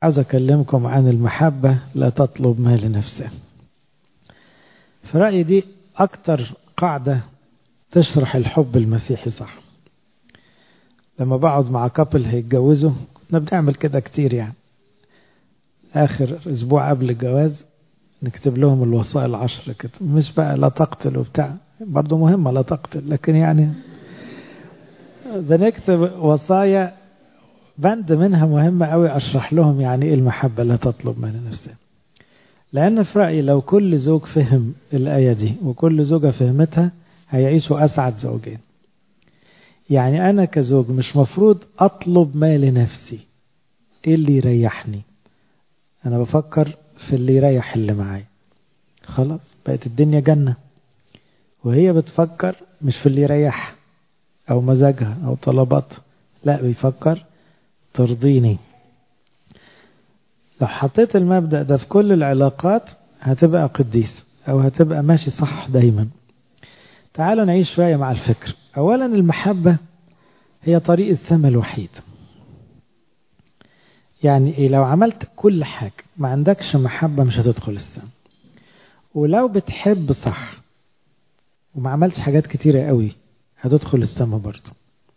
عاوز أكلمكم عن المحبة لا تطلب ما لنفسه في رأيي دي أكتر قاعدة تشرح الحب المسيحي صح لما بقعد مع كابل هيتجوزوا كنا بنعمل كده كتير يعني آخر أسبوع قبل الجواز نكتب لهم الوصايا العشر كده مش بقى لا تقتل وبتاع برضه مهمة لا تقتل لكن يعني بنكتب وصايا بند منها مهمة قوي أشرح لهم يعني إيه المحبة لا تطلب ما لنفسها لأن في رأيي لو كل زوج فهم الآية دي وكل زوجة فهمتها هيعيشوا أسعد زوجين يعني أنا كزوج مش مفروض أطلب ما لنفسي إيه اللي يريحني أنا بفكر في اللي يريح اللي معايا خلاص بقت الدنيا جنة وهي بتفكر مش في اللي يريحها أو مزاجها أو طلباتها لا بيفكر ترضيني لو حطيت المبدأ ده في كل العلاقات هتبقى قديس أو هتبقى ماشي صح دايما تعالوا نعيش شوية مع الفكر أولا المحبة هي طريق السماء الوحيد يعني إيه لو عملت كل حاجة ما عندكش محبة مش هتدخل السماء ولو بتحب صح وما عملتش حاجات كتيرة قوي هتدخل السماء برضه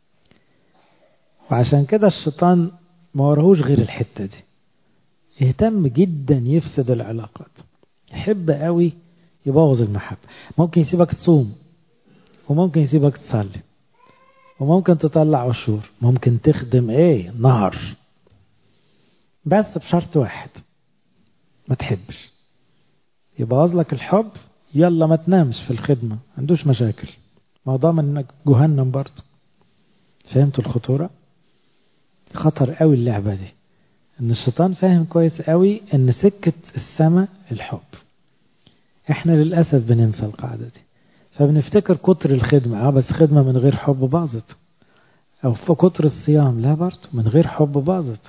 وعشان كده الشيطان ما ورهوش غير الحتة دي يهتم جدا يفسد العلاقات يحب قوي يبوظ المحبة ممكن يسيبك تصوم وممكن يسيبك تصلي وممكن تطلع عشور ممكن تخدم ايه نهر بس بشرط واحد ما تحبش يبوظ لك الحب يلا ما تنامش في الخدمة ما عندوش مشاكل ما هو ضامن انك جهنم برضه فهمتوا الخطورة خطر قوي اللعبة دي ان الشيطان فاهم كويس قوي ان سكة السماء الحب احنا للأسف بننسى القاعدة دي فبنفتكر كتر الخدمة اه بس خدمة من غير حب باظت او في كتر الصيام لا برضه من غير حب باظت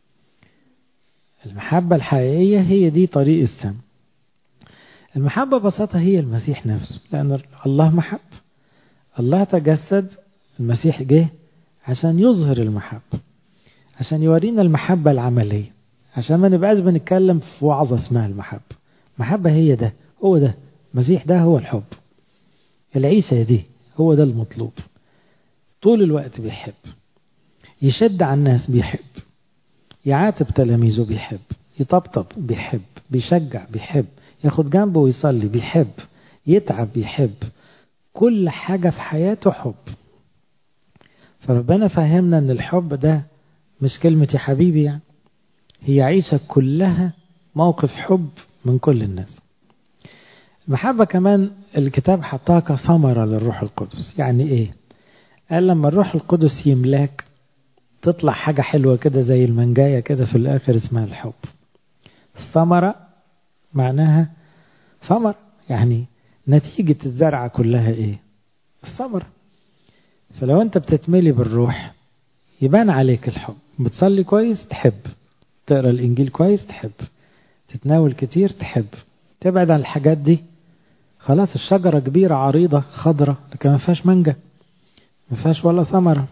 المحبة الحقيقية هي دي طريق السماء المحبة ببساطة هي المسيح نفسه لأن الله محب الله تجسد المسيح جه عشان يظهر المحبة عشان يورينا المحبة العملية عشان ما نبقاش بنتكلم في وعظة اسمها المحبة المحبة هي ده هو ده المسيح ده هو الحب العيسى دي هو ده المطلوب طول الوقت بيحب يشد على الناس بيحب يعاتب تلاميذه بيحب يطبطب بيحب بيشجع بيحب ياخد جنبه ويصلي بيحب يتعب بيحب كل حاجة في حياته حب فربنا فهمنا ان الحب ده مش كلمة يا حبيبي يعني هي عيشة كلها موقف حب من كل الناس المحبة كمان الكتاب حطها كثمرة للروح القدس يعني ايه قال لما الروح القدس يملاك تطلع حاجة حلوة كده زي المنجاية كده في الآخر اسمها الحب الثمرة معناها ثمر يعني نتيجة الزرعة كلها ايه الثمرة فلو انت بتتملي بالروح يبان عليك الحب بتصلي كويس تحب تقرا الانجيل كويس تحب تتناول كتير تحب تبعد عن الحاجات دي خلاص الشجرة كبيرة عريضة خضرة لكن ما فيهاش مانجا ما فيهاش ولا ثمرة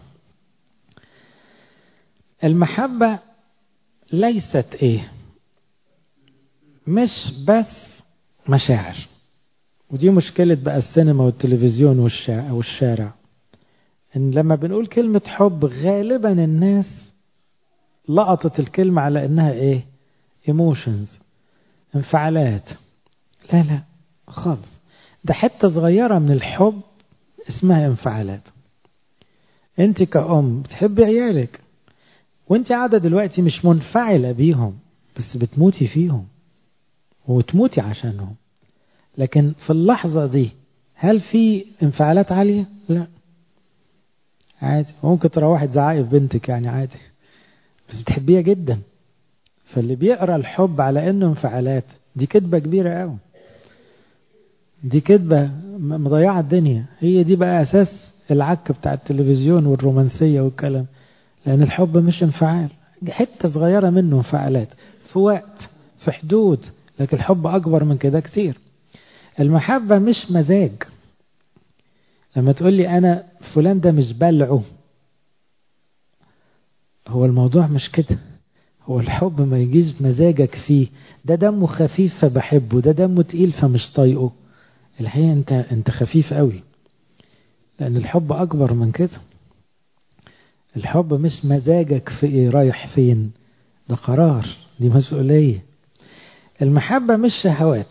المحبة ليست ايه مش بس مشاعر ودي مشكلة بقى السينما والتلفزيون والشارع ان لما بنقول كلمة حب غالبا الناس لقطت الكلمة على انها ايه ايموشنز انفعالات لا لا خالص ده حتة صغيرة من الحب اسمها انفعالات انت كأم بتحبي عيالك وانت قاعدة دلوقتي مش منفعلة بيهم بس بتموتي فيهم وتموتي عشانهم لكن في اللحظة دي هل في انفعالات عالية؟ لا عادي ممكن تروحي تزعقي في بنتك يعني عادي بس بتحبيها جدا فاللي بيقرا الحب على انه انفعالات دي كذبه كبيره قوي دي كذبه مضيعه الدنيا هي دي بقى اساس العك بتاع التلفزيون والرومانسيه والكلام لان الحب مش انفعال حته صغيره منه انفعالات في وقت في حدود لكن الحب اكبر من كده كتير المحبه مش مزاج لما تقول لي انا فلان ده مش بلعه هو الموضوع مش كده هو الحب ما يجيش مزاجك فيه ده دمه خفيف فبحبه ده دمه تقيل فمش طايقه الحقيقة انت انت خفيف قوي لان الحب اكبر من كده الحب مش مزاجك في ايه رايح فين ده قرار دي مسؤولية المحبة مش شهوات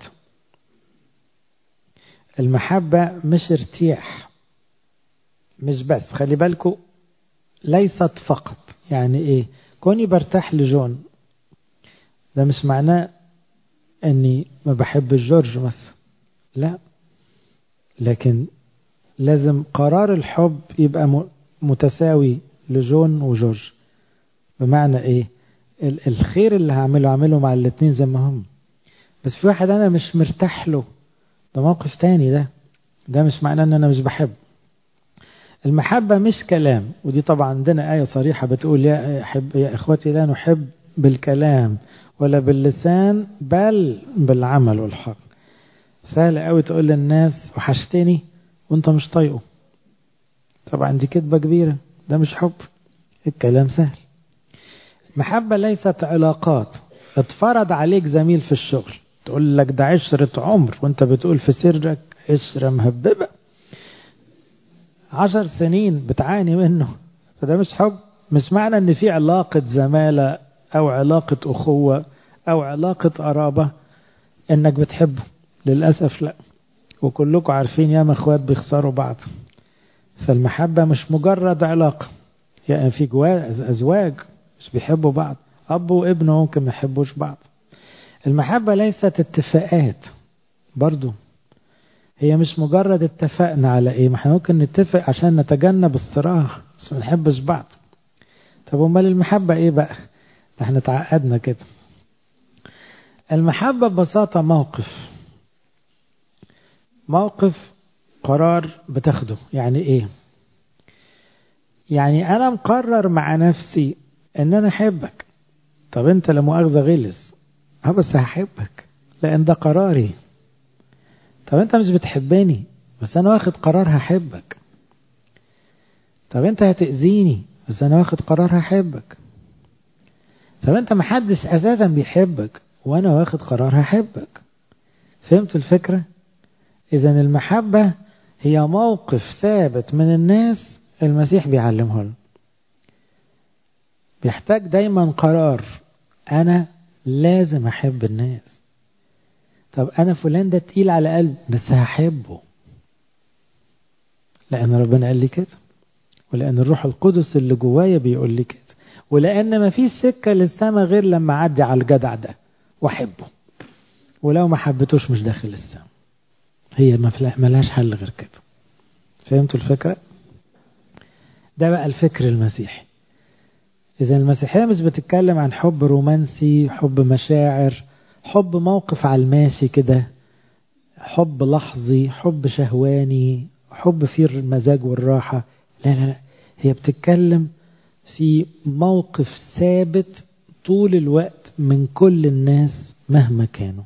المحبة مش ارتياح مش بس خلي بالكو ليست فقط يعني ايه كوني برتاح لجون ده مش معناه اني ما بحب جورج مثلا لا لكن لازم قرار الحب يبقى متساوي لجون وجورج بمعنى ايه الخير اللي هعمله اعمله مع الاتنين زي ما هم بس في واحد انا مش مرتاح له ده موقف تاني ده ده مش معناه ان انا مش بحب المحبة مش كلام ودي طبعا عندنا آية صريحة بتقول يا, حب يا إخوتي لا نحب بالكلام ولا باللسان بل بالعمل والحق سهل قوي تقول للناس وحشتني وانت مش طايقه طبعا دي كذبة كبيرة ده مش حب الكلام سهل محبة ليست علاقات اتفرض عليك زميل في الشغل تقول لك ده عشرة عمر وانت بتقول في سرك عشرة مهببة عشر سنين بتعاني منه فده مش حب مش معنى ان في علاقة زمالة او علاقة اخوة او علاقة قرابة انك بتحبه للأسف لا وكلكم عارفين ياما اخوات بيخسروا بعض فالمحبة مش مجرد علاقة يعني في جواز أزواج مش بيحبوا بعض أب وابنه ممكن ما يحبوش بعض المحبة ليست اتفاقات برضو هي مش مجرد اتفقنا على ايه ما احنا ممكن نتفق عشان نتجنب الصراع بس ما نحبش بعض طب امال المحبة ايه بقى ده احنا تعقدنا كده المحبة ببساطة موقف موقف قرار بتاخده يعني ايه يعني انا مقرر مع نفسي ان انا احبك طب انت لا مؤاخذه غلس اه بس هحبك لان ده قراري طب انت مش بتحبني بس انا واخد قرار هحبك طب انت هتأذيني بس انا واخد قرار هحبك طب انت محدش اساسا بيحبك وانا واخد قرار هحبك فهمت الفكرة اذا المحبة هي موقف ثابت من الناس المسيح بيعلمه لنا بيحتاج دايما قرار انا لازم احب الناس طب انا فلان ده تقيل على قلبي بس هحبه لان ربنا قال لي كده ولان الروح القدس اللي جوايا بيقول لي كده ولان ما فيش سكه للسما غير لما اعدي على الجدع ده واحبه ولو ما حبيتوش مش داخل السما هي ما لهاش حل غير كده فهمتوا الفكره ده بقى الفكر المسيحي إذا المسيحية مش بتتكلم عن حب رومانسي حب مشاعر حب موقف على الماشي كده حب لحظي حب شهواني حب فيه المزاج والراحة لا لا لا هي بتتكلم في موقف ثابت طول الوقت من كل الناس مهما كانوا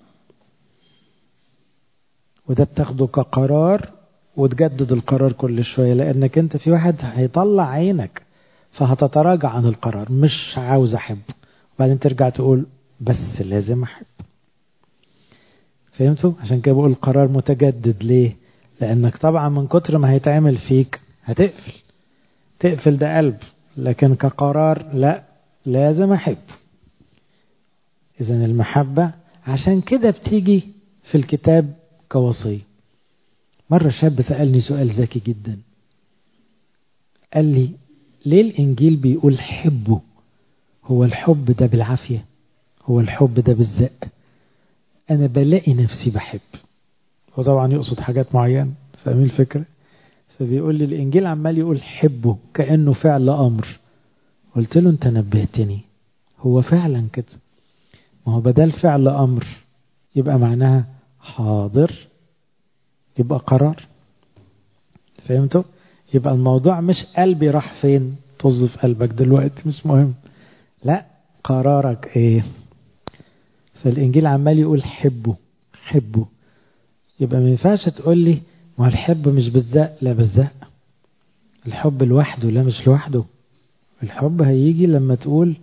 وده بتاخده كقرار وتجدد القرار كل شوية لأنك أنت في واحد هيطلع عينك فهتتراجع عن القرار مش عاوز أحبه وبعدين ترجع تقول بس لازم أحب فهمتوا؟ عشان كده بقول القرار متجدد ليه؟ لأنك طبعا من كتر ما هيتعمل فيك هتقفل تقفل ده قلب لكن كقرار لا لازم أحب إذا المحبة عشان كده بتيجي في الكتاب كوصية مرة شاب سألني سؤال ذكي جدا قال لي ليه الإنجيل بيقول حبه هو الحب ده بالعافية هو الحب ده بالزق أنا بلاقي نفسي بحب هو طبعا يقصد حاجات معينة فاهمين الفكرة فبيقول لي الإنجيل عمال يقول حبه كأنه فعل أمر قلت له أنت نبهتني هو فعلا كده ما هو بدل فعل أمر يبقى معناها حاضر يبقى قرار فهمتوا يبقى الموضوع مش قلبي راح فين طز في قلبك دلوقتي مش مهم لا قرارك ايه فالانجيل عمال يقول حبه حبه يبقى ما ينفعش تقول لي ما الحب مش بالزق لا بالزق الحب لوحده لا مش لوحده الحب هيجي لما تقول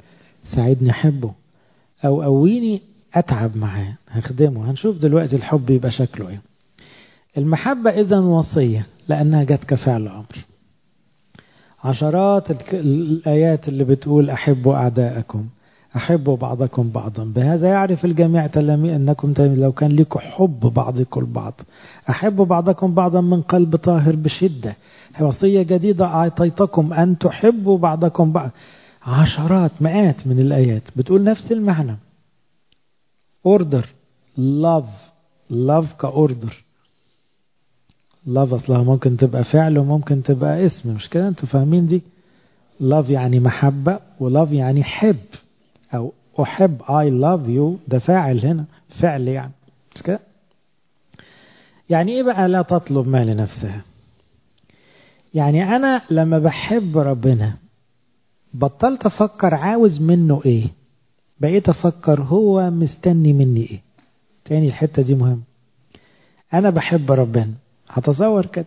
ساعدني أحبه أو قويني أتعب معاه هخدمه هنشوف دلوقتي الحب يبقى شكله إيه المحبة إذا وصية لأنها جت كفعل أمر عشرات الآيات اللي بتقول أحبوا أعداءكم أحبوا بعضكم بعضا بهذا يعرف الجميع تلامي أنكم لو كان لكم حب بعضكم البعض أحبوا بعضكم بعضا من قلب طاهر بشدة وصية جديدة أعطيتكم أن تحبوا بعضكم بعض عشرات مئات من الآيات بتقول نفس المعنى اوردر لاف لاف كاوردر لاف اصلها ممكن تبقى فعل وممكن تبقى اسم مش كده انتوا فاهمين دي لاف يعني محبة ولاف يعني حب او احب I love you ده فاعل هنا فعل يعني مش كده يعني ايه بقى لا تطلب ما لنفسها يعني انا لما بحب ربنا بطلت افكر عاوز منه ايه بقيت افكر هو مستني مني ايه تاني الحتة دي مهم انا بحب ربنا هتصور كده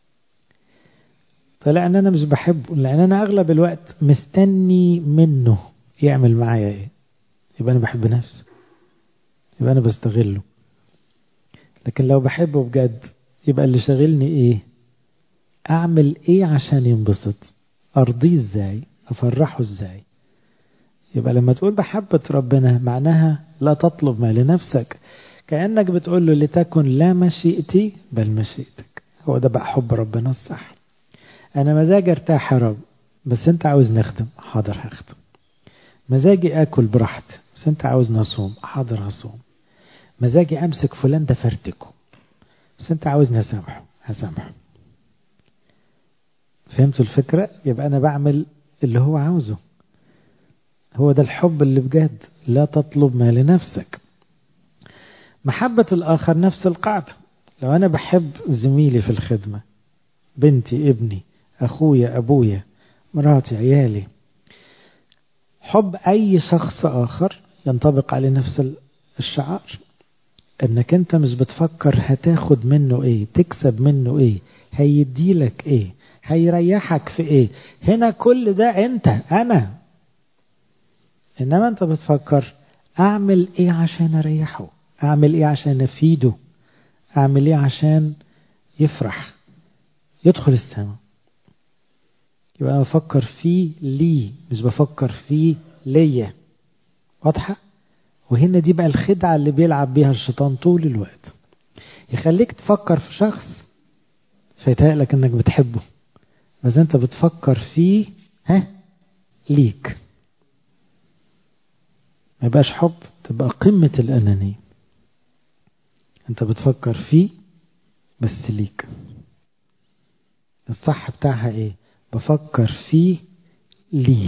طلع ان انا مش بحبه لان انا اغلب الوقت مستني منه يعمل معايا ايه يبقى انا بحب نفسي يبقى انا بستغله لكن لو بحبه بجد يبقى اللي شاغلني ايه اعمل ايه عشان ينبسط ارضيه ازاي افرحه ازاي يبقى لما تقول بحبة ربنا معناها لا تطلب ما لنفسك كأنك بتقول له لتكن لا مشيئتي بل مشيئتك هو ده بقى حب ربنا الصح أنا مزاجي ارتاح يا رب بس أنت عاوز نخدم حاضر هخدم مزاجي آكل براحتي بس أنت عاوز نصوم حاضر هصوم مزاجي أمسك فلان ده فرتكه بس أنت عاوز نسامحه هسامحه فهمتوا الفكرة يبقى أنا بعمل اللي هو عاوزه هو ده الحب اللي بجد لا تطلب ما لنفسك محبة الآخر نفس القاعدة لو أنا بحب زميلي في الخدمة بنتي ابني أخويا أبويا مراتي عيالي حب أي شخص آخر ينطبق عليه نفس الشعار انك انت مش بتفكر هتاخد منه ايه تكسب منه ايه هيديلك ايه هيريحك في ايه هنا كل ده انت انا انما انت بتفكر اعمل ايه عشان اريحه اعمل ايه عشان افيده اعمل ايه عشان يفرح يدخل السماء يبقى انا بفكر فيه ليه مش بفكر فيه ليا واضحه وهنا دي بقى الخدعه اللي بيلعب بيها الشيطان طول الوقت يخليك تفكر في شخص فيتهيألك انك بتحبه بس انت بتفكر فيه ها ليك ما يبقاش حب تبقى قمة الأنانية أنت بتفكر فيه بس ليك الصح بتاعها إيه بفكر فيه ليه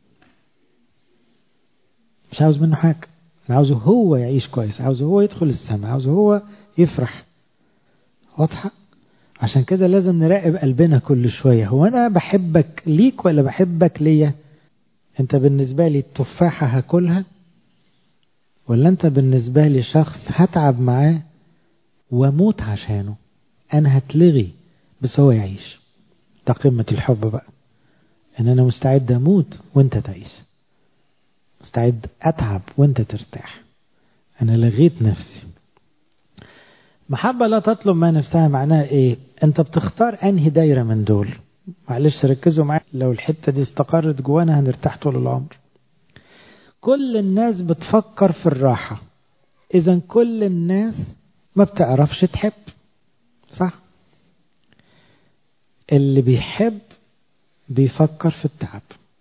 مش عاوز منه حاجة أنا عاوزه هو يعيش كويس عاوزه هو يدخل السماء عاوزه هو يفرح واضحة عشان كده لازم نراقب قلبنا كل شوية هو أنا بحبك ليك ولا بحبك ليا أنت بالنسبة لي التفاحة هاكلها ولا أنت بالنسبة لي شخص هتعب معاه واموت عشانه أنا هتلغي بس هو يعيش ده قمة الحب بقى إن أنا مستعد أموت وأنت تعيش مستعد أتعب وأنت ترتاح أنا لغيت نفسي محبة لا تطلب ما نفسها معناها إيه أنت بتختار أنهي دايرة من دول معلش ركزوا معايا لو الحتة دي استقرت جوانا هنرتاح طول العمر كل الناس بتفكر في الراحة إذا كل الناس ما بتعرفش تحب صح اللي بيحب بيفكر في التعب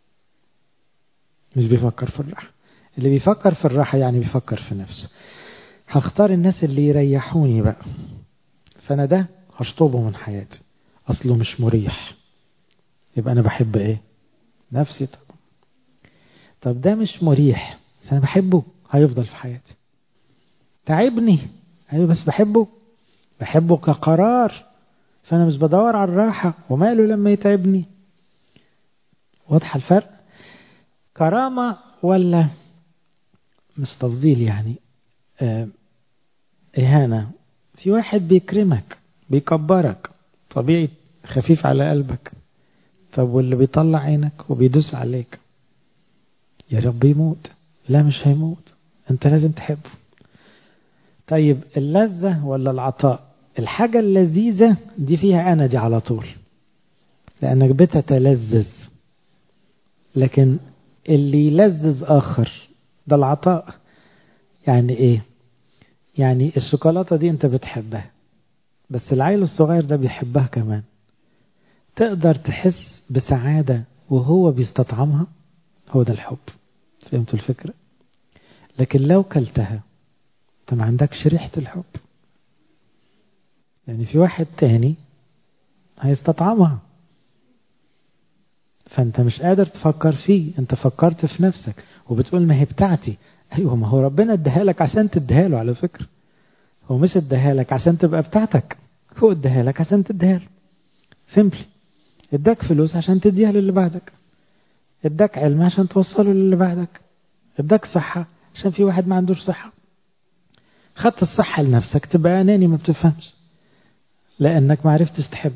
مش بيفكر في الراحة اللي بيفكر في الراحة يعني بيفكر في نفسه هختار الناس اللي يريحوني بقى فأنا ده هشطبه من حياتي أصله مش مريح يبقى أنا بحب إيه نفسي طبعا طب ده مش مريح بس أنا بحبه هيفضل في حياتي تعبني أيوة بس بحبه بحبه كقرار فأنا مش بدور على الراحة وماله لما يتعبني واضح الفرق كرامة ولا مش تفضيل يعني آه إهانة في واحد بيكرمك بيكبرك طبيعي خفيف على قلبك طب واللي بيطلع عينك وبيدوس عليك يا رب يموت لا مش هيموت انت لازم تحبه طيب اللذة ولا العطاء الحاجة اللذيذة دي فيها أنا دي على طول لأنك بتتلذذ لكن اللي يلذذ آخر ده العطاء يعني إيه يعني الشوكولاتة دي أنت بتحبها بس العيل الصغير ده بيحبها كمان تقدر تحس بسعادة وهو بيستطعمها هو ده الحب فهمتوا الفكرة لكن لو كلتها انت ما عندكش ريحة الحب يعني في واحد تاني هيستطعمها فانت مش قادر تفكر فيه انت فكرت في نفسك وبتقول ما هي بتاعتي ايوه ما هو ربنا اداها لك عشان تديها له على فكرة هو مش اداها لك عشان تبقى بتاعتك هو اداها لك عشان تديها له سيمبلي اداك فلوس عشان تديها للي بعدك اداك علم عشان توصله للي بعدك اداك صحة عشان في واحد ما عندوش صحة خدت الصحة لنفسك تبقى أناني ما بتفهمش لأنك ما عرفتش تحب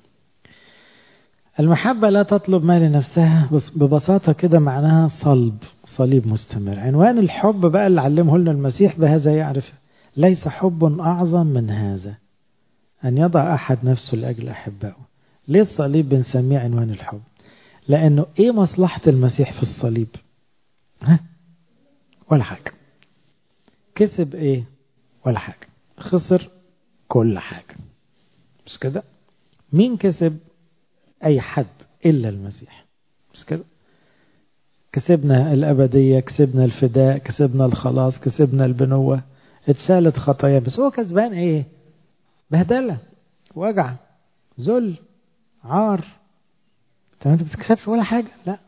المحبة لا تطلب ما لنفسها ببساطة كده معناها صلب صليب مستمر عنوان الحب بقى اللي علمه لنا المسيح بهذا يعرف ليس حب أعظم من هذا أن يضع أحد نفسه لأجل أحبائه ليه الصليب بنسميه عنوان الحب لأنه إيه مصلحة المسيح في الصليب ها ولا حاجة كسب إيه ولا حاجة خسر كل حاجة مش كده مين كسب أي حد إلا المسيح مش كده كسبنا الأبدية كسبنا الفداء كسبنا الخلاص كسبنا البنوة اتشالت خطايا بس هو كسبان ايه بهدلة وجع ذل عار طب انت بتكسبش ولا حاجة لا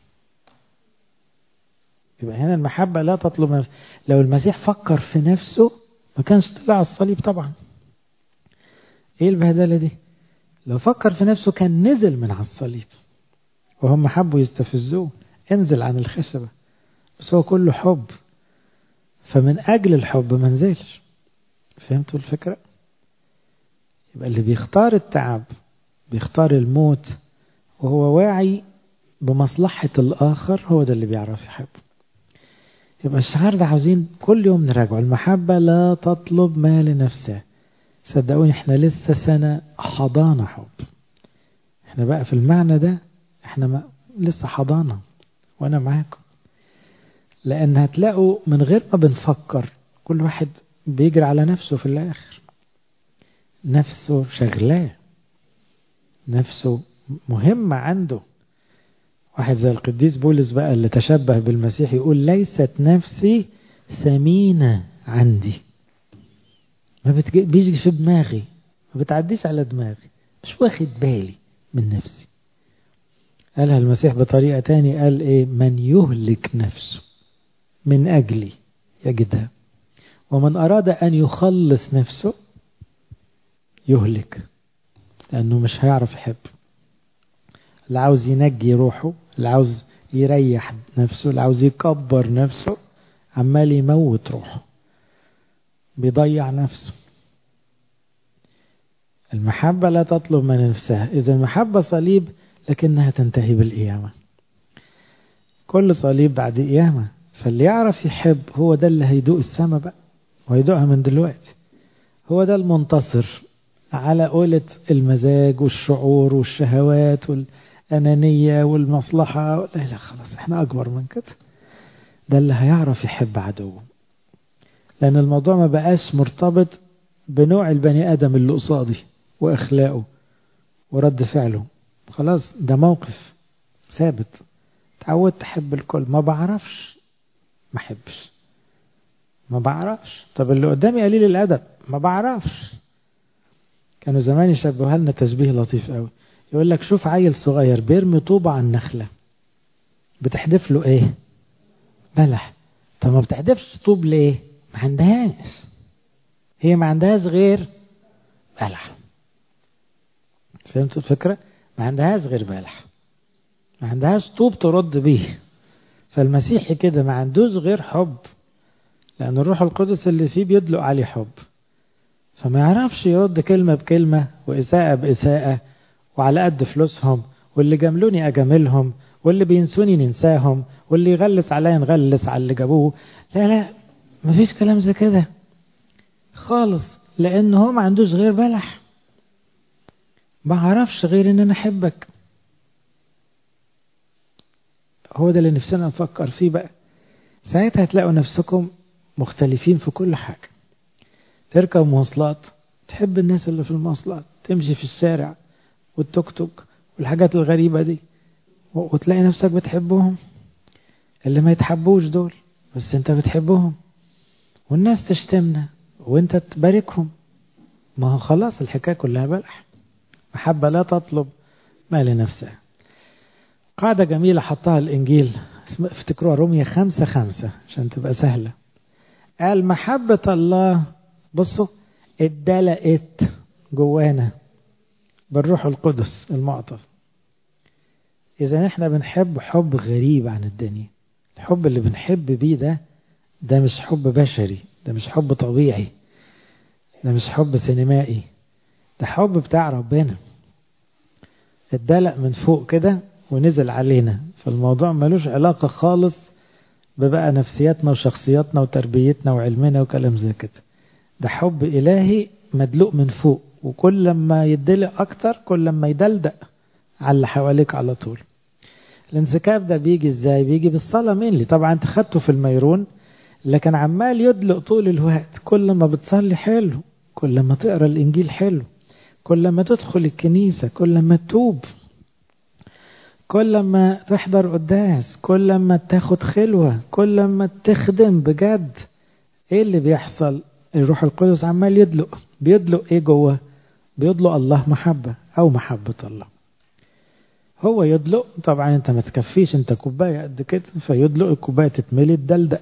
يبقى هنا المحبة لا تطلب نفس لو المسيح فكر في نفسه ما كانش طلع الصليب طبعا ايه البهدلة دي لو فكر في نفسه كان نزل من على الصليب وهم حبوا يستفزوه انزل عن الخشبة بس هو كله حب فمن أجل الحب ما نزلش فهمتوا الفكرة يبقى اللي بيختار التعب بيختار الموت وهو واعي بمصلحة الآخر هو ده اللي بيعرف يحب يبقى الشعار ده عاوزين كل يوم نراجعه المحبة لا تطلب ما لنفسها صدقوني احنا لسه سنة حضانة حب احنا بقى في المعنى ده احنا ما لسه حضانة وانا معاكم لان هتلاقوا من غير ما بنفكر كل واحد بيجري على نفسه في الاخر نفسه شغلاه نفسه مهمة عنده واحد زي القديس بولس بقى اللي تشبه بالمسيح يقول ليست نفسي ثمينة عندي ما بيجي في دماغي ما بتعديش على دماغي مش واخد بالي من نفسي قالها المسيح بطريقة تاني قال ايه من يهلك نفسه من أجلي يجدها ومن أراد أن يخلص نفسه يهلك لأنه مش هيعرف يحب اللي عاوز ينجي روحه اللي عاوز يريح نفسه اللي عاوز يكبر نفسه عمال يموت روحه بيضيع نفسه المحبة لا تطلب من نفسها إذا المحبة صليب لكنها تنتهي بالقيامة كل صليب بعد قيامة فاللي يعرف يحب هو ده اللي هيدوق السما بقى وهيدوقها من دلوقتي هو ده المنتصر على قولة المزاج والشعور والشهوات والأنانية والمصلحة لا لا خلاص احنا أكبر من كده ده اللي هيعرف يحب عدوه لأن الموضوع ما بقاش مرتبط بنوع البني آدم اللي قصادي وإخلاقه ورد فعله خلاص ده موقف ثابت تعودت أحب الكل ما بعرفش ما أحبش ما بعرفش طب اللي قدامي قليل الأدب ما بعرفش كانوا زمان يشبهوا لنا تشبيه لطيف قوي يقول لك شوف عيل صغير بيرمي طوبة على النخلة بتحدف له ايه بلح طب ما بتحدفش طوب ليه ما عندهاش هي ما عندهاش غير بلح فهمت الفكرة ما عندهاش غير بلح ما عندهاش طوب ترد بيه فالمسيحي كده ما عندوش غير حب لأن الروح القدس اللي فيه بيدلق عليه حب فما يعرفش يرد كلمة بكلمة وإساءة بإساءة وعلى قد فلوسهم واللي جاملوني أجاملهم واللي بينسوني ننساهم واللي يغلس عليا نغلس على اللي جابوه لا لا مفيش كلام زي كده خالص لأن هو ما عندوش غير بلح ما عرفش غير ان انا احبك هو ده اللي نفسنا نفكر فيه بقى ساعتها هتلاقوا نفسكم مختلفين في كل حاجة تركب مواصلات تحب الناس اللي في المواصلات تمشي في الشارع والتوك توك والحاجات الغريبة دي وتلاقي نفسك بتحبهم اللي ما يتحبوش دول بس انت بتحبهم والناس تشتمنا وانت تباركهم ما هو خلاص الحكاية كلها بلح محبة لا تطلب ما لنفسها قاعدة جميلة حطها الإنجيل افتكروها رومية خمسة خمسة عشان تبقى سهلة قال محبة الله بصوا اتدلقت جوانا بالروح القدس المعطف إذا احنا بنحب حب غريب عن الدنيا الحب اللي بنحب بيه ده ده مش حب بشري ده مش حب طبيعي ده مش حب سينمائي ده حب بتاع ربنا اتدلق من فوق كده ونزل علينا فالموضوع ملوش علاقة خالص ببقى نفسياتنا وشخصياتنا وتربيتنا وعلمنا وكلام زي كده ده حب إلهي مدلوق من فوق وكل لما يدلق أكتر كل لما يدلدق على اللي حواليك على طول الانسكاب ده بيجي ازاي بيجي بالصلاة مين طبعا انت خدته في الميرون لكن عمال يدلق طول الوقت كل ما بتصلي حلو كل ما تقرا الانجيل حلو كل ما تدخل الكنيسة كل ما تتوب كل ما تحضر قداس كل ما تاخد خلوة كل ما تخدم بجد ايه اللي بيحصل الروح القدس عمال يدلق بيدلق ايه جوه بيدلق الله محبة او محبة الله هو يدلق طبعا انت ما تكفيش انت كوباية قد كده فيدلق الكوباية تتملي تدلدق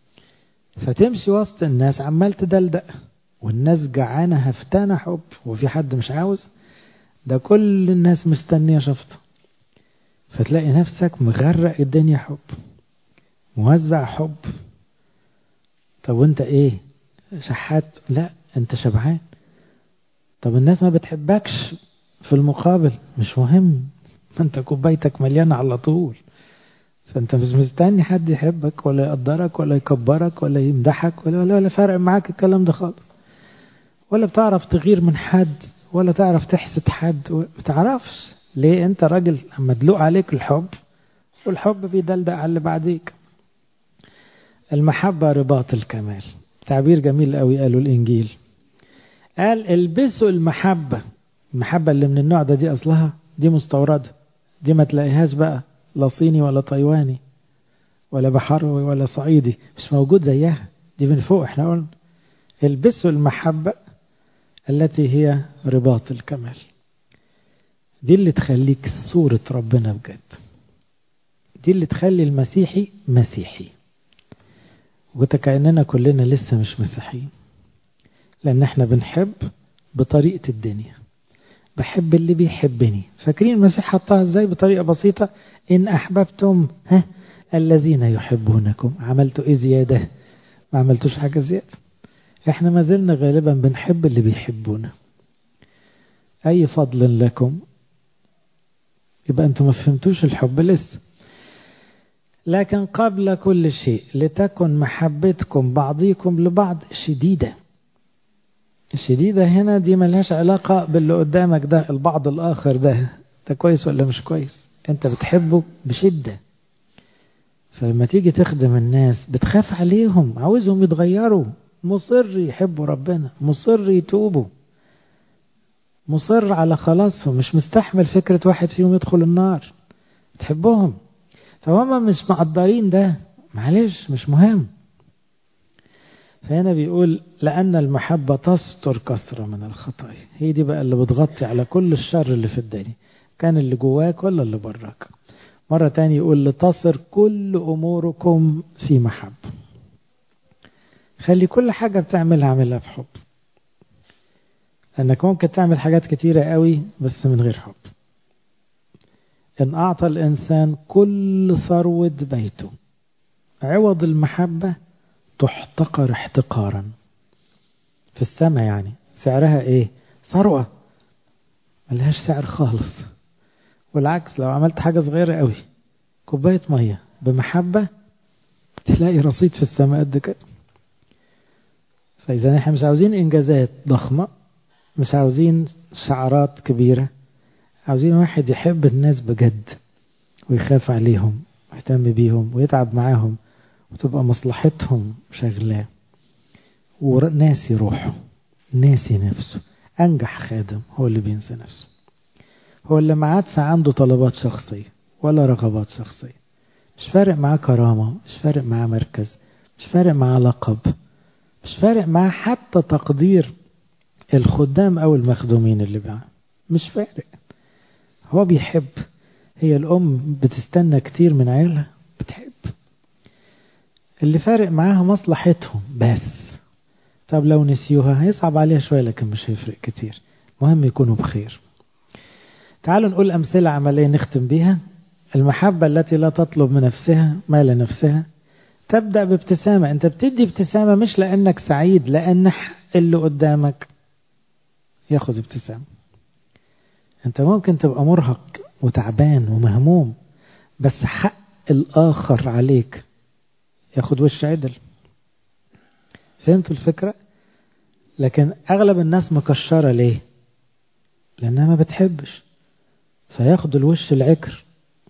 فتمشي وسط الناس عمال تدلدق والناس جعانة هفتانة حب وفي حد مش عاوز ده كل الناس مستنية شفطة فتلاقي نفسك مغرق الدنيا حب موزع حب طب وانت ايه شحات لا انت شبعان طب الناس ما بتحبكش في المقابل مش مهم ما انت كوبايتك مليانة على طول فانت مش مستني حد يحبك ولا يقدرك ولا يكبرك ولا يمدحك ولا ولا, ولا فارق معاك الكلام ده خالص ولا بتعرف تغير من حد ولا تعرف تحسد حد ما بتعرفش ليه انت راجل مدلوق عليك الحب والحب بيدلدق على اللي بعديك المحبة رباط الكمال تعبير جميل قوي قالوا الإنجيل قال البسوا المحبة المحبة اللي من النوع ده دي أصلها دي مستوردة دي ما تلاقيهاش بقى لا صيني ولا تايواني ولا بحروي ولا صعيدي مش موجود زيها دي من فوق احنا قلنا البسوا المحبة التي هي رباط الكمال دي اللي تخليك صورة ربنا بجد دي اللي تخلي المسيحي مسيحي وكأننا كلنا لسه مش مسيحيين لأن احنا بنحب بطريقة الدنيا بحب اللي بيحبني فاكرين المسيح حطها ازاي بطريقة بسيطة إن أحببتم ها الذين يحبونكم عملتوا إيه زيادة ما عملتوش حاجة زيادة احنا ما زلنا غالبا بنحب اللي بيحبونا أي فضل لكم يبقى أنتم ما فهمتوش الحب لسه لكن قبل كل شيء لتكن محبتكم بعضكم لبعض شديدة الشديدة هنا دي ملهاش علاقة باللي قدامك ده البعض الآخر ده ده كويس ولا مش كويس انت بتحبه بشدة فلما تيجي تخدم الناس بتخاف عليهم عاوزهم يتغيروا مصر يحبوا ربنا مصر يتوبوا مصر على خلاصهم مش مستحمل فكرة واحد فيهم يدخل النار تحبهم فهم مش مقدرين ده معلش مش مهم فهنا بيقول لأن المحبة تستر كثرة من الخطايا هي دي بقى اللي بتغطي على كل الشر اللي في الدنيا كان اللي جواك ولا اللي براك مرة تاني يقول لتصر كل أموركم في محبة خلي كل حاجة بتعملها اعملها بحب لأنك ممكن تعمل حاجات كتيرة قوي بس من غير حب إن أعطى الإنسان كل ثروة بيته عوض المحبة تحتقر احتقارا في السماء يعني سعرها ايه ثروة ملهاش سعر خالص والعكس لو عملت حاجة صغيرة قوي كوباية مية بمحبة تلاقي رصيد في السماء قد كده فإذا احنا مش عاوزين إنجازات ضخمة مش عاوزين شعارات كبيرة عاوزين واحد يحب الناس بجد ويخاف عليهم ويهتم بيهم ويتعب معاهم وتبقى مصلحتهم شغلاه وناسي روحه ناسي نفسه أنجح خادم هو اللي بينسى نفسه هو اللي ما عادش عنده طلبات شخصية ولا رغبات شخصية مش فارق معاه كرامة مش فارق معاه مركز مش فارق معاه لقب مش فارق معاه حتى تقدير الخدام أو المخدومين اللي معاه مش فارق هو بيحب هي الأم بتستنى كتير من عيالها بتحب اللي فارق معاها مصلحتهم بس طب لو نسيوها هيصعب عليها شوية لكن مش هيفرق كتير مهم يكونوا بخير تعالوا نقول أمثلة عملية نختم بيها المحبة التي لا تطلب من نفسها ما لنفسها تبدأ بابتسامة أنت بتدي ابتسامة مش لأنك سعيد لأن اللي قدامك ياخذ ابتسامة أنت ممكن تبقى مرهق وتعبان ومهموم بس حق الآخر عليك ياخد وش عدل فهمتوا الفكرة لكن أغلب الناس مكشرة ليه لأنها ما بتحبش فياخد الوش العكر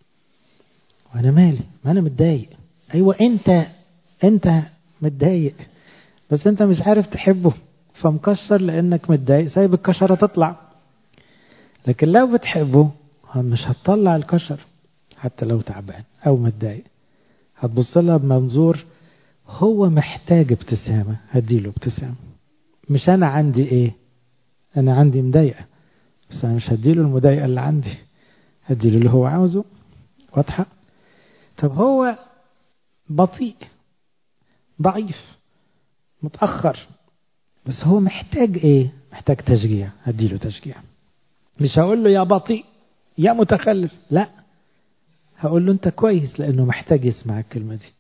وأنا مالي ما أنا متضايق أيوة أنت أنت متضايق بس أنت مش عارف تحبه فمكشر لأنك متضايق سايب الكشرة تطلع لكن لو بتحبه مش هتطلع الكشر حتى لو تعبان أو متضايق هتبص لها بمنظور هو محتاج ابتسامة هديله ابتسامة مش أنا عندي إيه أنا عندي مضايقة بس أنا مش هديله المضايقة اللي عندي هديله اللي هو عاوزه واضحة طب هو بطيء ضعيف متأخر بس هو محتاج إيه محتاج تشجيع هديله تشجيع مش هقول له يا بطيء يا متخلف لا هقول له انت كويس لانه محتاج يسمع الكلمة دي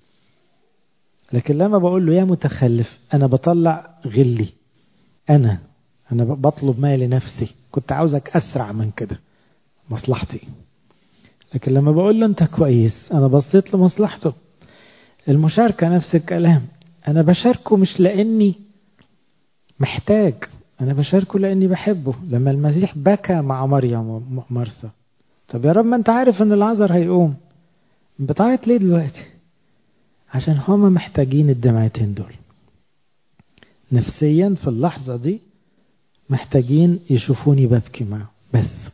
لكن لما بقول له يا متخلف انا بطلع غلي انا انا بطلب ما لنفسي كنت عاوزك اسرع من كده مصلحتي لكن لما بقول له انت كويس انا بصيت لمصلحته المشاركة نفس الكلام انا بشاركه مش لاني محتاج انا بشاركه لاني بحبه لما المسيح بكى مع مريم ومرسى طب يا رب ما انت عارف ان العذر هيقوم بتعيط ليه دلوقتي عشان هما محتاجين الدمعتين دول نفسيا في اللحظة دي محتاجين يشوفوني ببكي معه بس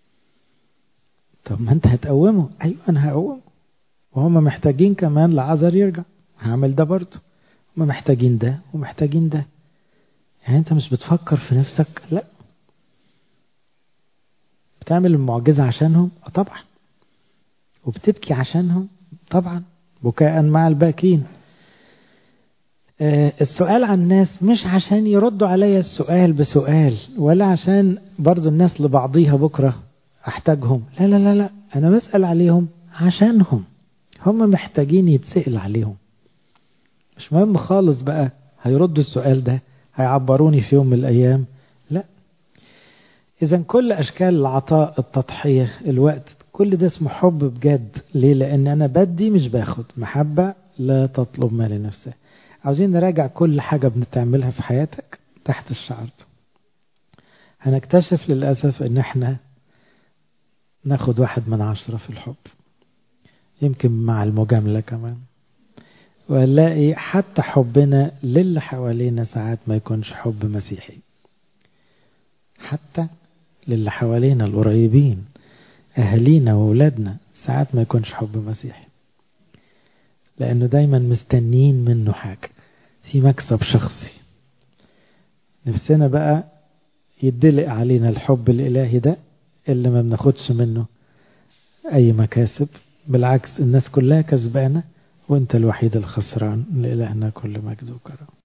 طب ما انت هتقومه ايوه انا هقومه وهم محتاجين كمان لعذر يرجع هعمل ده برضه هم محتاجين ده ومحتاجين ده يعني انت مش بتفكر في نفسك لا بتعمل المعجزة عشانهم اه طبعا وبتبكي عشانهم طبعا بكاء مع الباكين آه السؤال عن الناس مش عشان يردوا عليا السؤال بسؤال ولا عشان برضو الناس لبعضيها بكرة احتاجهم لا لا لا لا انا بسأل عليهم عشانهم هم محتاجين يتسأل عليهم مش مهم خالص بقى هيردوا السؤال ده هيعبروني في يوم من الأيام لا إذا كل أشكال العطاء التضحية الوقت كل ده اسمه حب بجد ليه لأن أنا بدي مش باخد محبة لا تطلب ما لنفسها عاوزين نراجع كل حاجة بنتعملها في حياتك تحت الشعر ده هنكتشف للأسف إن احنا ناخد واحد من عشرة في الحب يمكن مع المجاملة كمان ونلاقي حتى حبنا للي حوالينا ساعات ما يكونش حب مسيحي حتى للي حوالينا القريبين أهالينا وأولادنا ساعات ما يكونش حب مسيحي لأنه دايما مستنين منه حاجة في مكسب شخصي نفسنا بقى يدلق علينا الحب الإلهي ده اللي ما بناخدش منه أي مكاسب بالعكس الناس كلها كسبانة وانت الوحيد الخسران لإلهنا كل مجد وكرم